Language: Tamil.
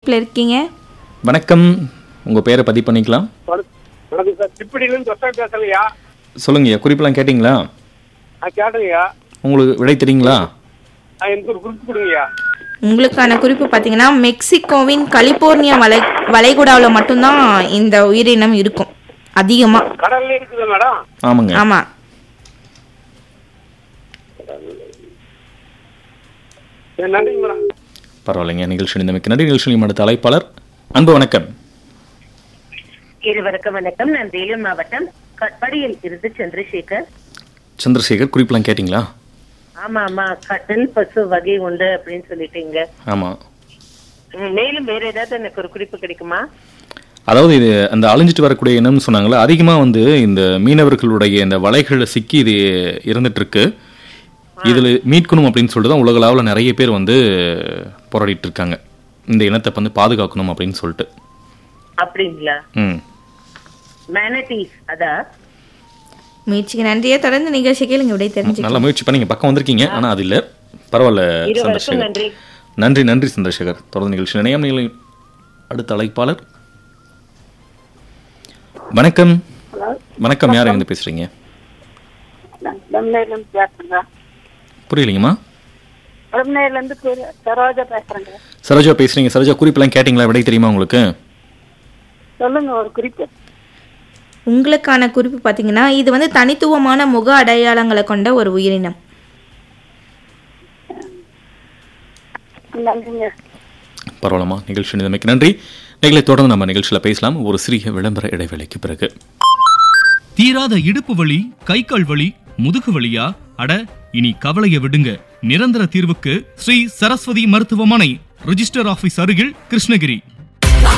இணைப்பில் இருக்கீங்க வணக்கம் உங்கள் பேரை பதிவு பண்ணிக்கலாம் வணக்கம் சார் திப்பிடியிலேருந்து தொட்டா பேசுறேங்கய்யா சொல்லுங்கய்யா குறிப்பெல்லாம் கேட்டிங்களா நான் கேட்டேங்கய்யா உங்களுக்கு விடை தெரியுங்களா நான் எனக்கு ஒரு குறிப்பு கொடுங்கய்யா உங்களுக்கான குறிப்பு பார்த்தீங்கன்னா மெக்சிகோவின் கலிபோர்னியா வளை வளைகுடாவில் மட்டும்தான் இந்த உயிரினம் இருக்கும் அதிகமாக கடல்ல இருக்குது மேடம் ஆமாங்க ஆமாம் சரி, நன்றிங்க மேடம் பரவாயில்லைங்க நிகழ்ச்சி நிலைமைக்கு நன்றி நிகழ்ச்சி அடுத்த அழைப்பாளர் அன்பு வணக்கம் இருவருக்கும் வணக்கம் நான் வேலூர் மாவட்டம் கட்படியில் இருந்து சந்திரசேகர் சந்திரசேகர் குறிப்பெல்லாம் கேட்டிங்களா ஆமா ஆமா கட்டில் பசு வகை உண்டு அப்படின்னு சொல்லிட்டீங்க ஆமாம் ம், மேலும் வேற ஏதாவது எனக்கு ஒரு குறிப்பு கிடைக்குமா அதாவது இது அந்த அழிஞ்சிட்டு வரக்கூடிய இனம்னு சொன்னாங்களே அதிகமாக வந்து இந்த மீனவர்களுடைய இந்த வலைகளில் சிக்கி இது இருந்துட்டு இருக்கு இதில் மீட்கணும் அப்படின்னு சொல்லிட்டு தான் உலகளவில் நிறைய பேர் வந்து போராடிட்டு இருக்காங்க இந்த இனத்தை வந்து பாதுகாக்கணும் அப்படின்னு சொல்லிட்டு அப்படிங்களா ம் மேனட்டீஸ் அதா முயற்சிக்கு நன்றியே தொடர்ந்து நிகழ்ச்சி கேளுங்க விடை தெரிஞ்சு நல்ல முயற்சி பண்ணி இங்க பக்கம் வந்திருக்கீங்க ஆனால் அது இல்லை பரவாயில்ல இருவருக்கும் சந்திரசேகர் நன்றி நன்றி நன்றி சந்திரசேகர் தொடர்ந்து நிகழ்ச்சி நினையம் நிலை அடுத்த அழைப்பாளர் வணக்கம் வணக்கம் யார் எங்க பேசுறீங்க லம்னேர்லேருந்து பேசுறேங்க புரியலைங்கம்மா லம்னேர்லேருந்து சரோஜா பேசுறேங்க சரோஜா பேசுறீங்க சரோஜா குறிப்பெல்லாம் கேட்டிங்களா விடை தெரியுமா உங்களுக்கு சொல்லுங்க ஒரு குறிப்பு உங்களுக்கான குறிப்பு பார்த்தீங்கன்னா இது வந்து தனித்துவமான முக அடையாளங்களை கொண்ட ஒரு உயிரினம் நன்றிங்க பரவாயில்லம்மா நிகழ்ச்சி நிலைமைக்கு நன்றி நிகழ்ச்சியை தொடர்ந்து நம்ம நிகழ்ச்சியில் பேசலாம் ஒரு சிறிய விளம்பர இடைவேளைக்கு பிறகு தீராத இடுப்பு வலி கை கால் வலி முதுகு வலியா அட இனி கவலைய விடுங்க நிரந்தர தீர்வுக்கு ஸ்ரீ சரஸ்வதி மருத்துவமனை ரிஜிஸ்டர் ஆபீஸ் அருகில் கிருஷ்ணகிரி